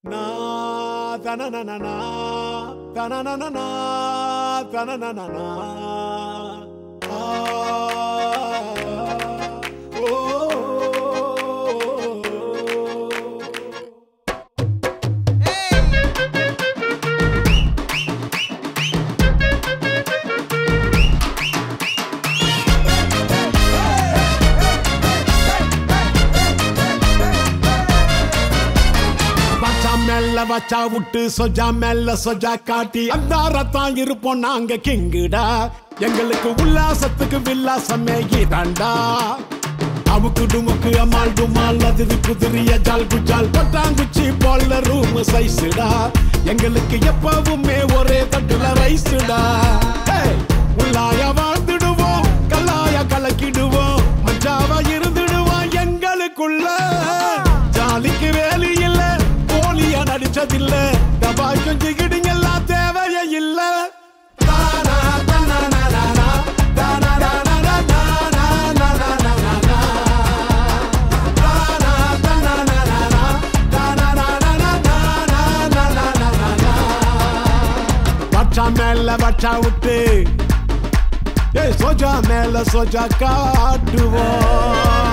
Na ta na na na na ta na na na na ta na na na na ah oh வச்சா மேல வச்சா விட்டு சொஜா மேல சொஜா காட்டி அந்தாரத்தான் இருப்போம் நாங்க கிங்குடா எங்களுக்கு உல்லாசத்துக்கு வில்லாசமே இதாண்டா அமுக்கு டுமுக்கு அம்மாள் டுமால் அதிரி குதிரிய ஜால் குஜால் பட்டாங்குச்சி போல ரூம் சைஸ்டா எங்களுக்கு எப்பவுமே ஒரே தட்டுல ரைஸ்டா உள்ளாய வாழ்ந்துடுவோம் கல்லாய கலக்கிடுவோம் மஜாவா இருந்துடுவோம் எங்களுக்குள்ள ஜாலிக்கு வேலி இல்ல போலியா நடிச்சதில்ல தபாய் கொஞ்சம் கிடுங்கெல்லாம் தேவையே இல்ல தானா, தானா, நா, நா, நா. தானா, நா, நா, நா, நா, நா, நா, நா, நா, நா. தானா, தானா, நா, நா, நா. தானா, நா, நா, நா, நா, நா, நா, நா, நா, நா. வச்சா மேல வச்சா விட்டு ஏய் சோஜா மேல சோஜா காட்டுவோம்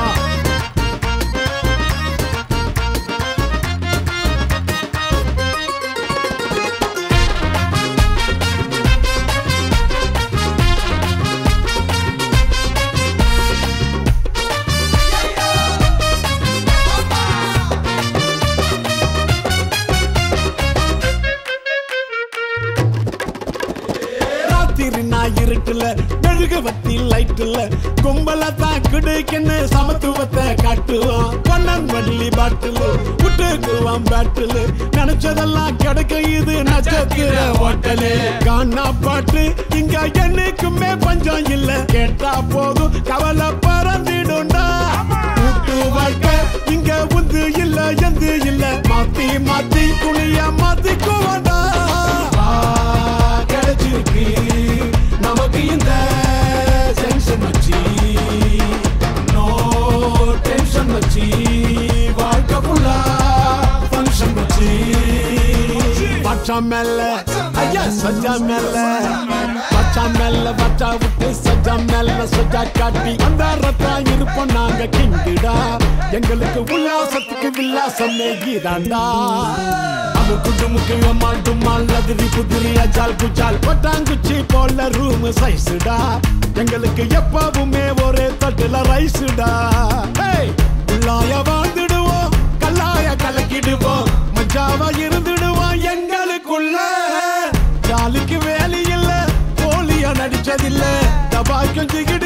ராத்திரி நான் இருட்டுல மெழுகு வத்தி லைட்டுல கும்பல தான் குடுக்குன்னு சமத்துவத்தை காட்டுவோம் பொன்னன் வள்ளி பாட்டில் விட்டுக்குவான் பேட்டில் நினைச்சதெல்லாம் கிடைக்க இது நட்சத்திர ஹோட்டலு காணா பாட்டு இங்க என்னைக்குமே பஞ்சம் இல்ல கேட்டா போதும் கவலை பறந்திடும்டா கூட்டு வாழ்க்கை இங்க உந்து இல்ல எந்து இல்ல மாத்தி மாத்தி துணிய மாத்திக்குவாண்டா கிடைச்சிருக்கு நமக்கு இந்த டென்ஷன் வச்சு நோ டென்ஷன் வச்சு வாழ்க்கை ஃபுல்லா ஃபங்க்ஷன் வச்சு பச்சா மேல ஐயா சஜா மேல பச்சா மேல பச்சா விட்டு சஜா மேல சஜா காட்டி அந்த ரத்தா இருப்போம் நாங்க கிங்குடா எங்களுக்கு உல்லாசத்துக்கு வில்லாசமே கீதாண்டா அமுக்கு டுமுக்கு அம்மாள் டும்மாள் அதிரி குதிரி அஜால் குஜால் பட்டாங்குச்சி போல ரூம் சைஸ்டா எங்களுக்கு எப்பவுமே ஒரே தட்டுல ரைஸ்டா உள்ளாய வாழ்ந்துடுவோம் கல்லாய கலக்கிடுவோம் மஜாவா இருந்துடுவோம் எங்களுக்குள்ள ஜாலிக்கு வேலி இல்ல போலியா நடிச்சதில்ல தபாய் கொஞ்சம்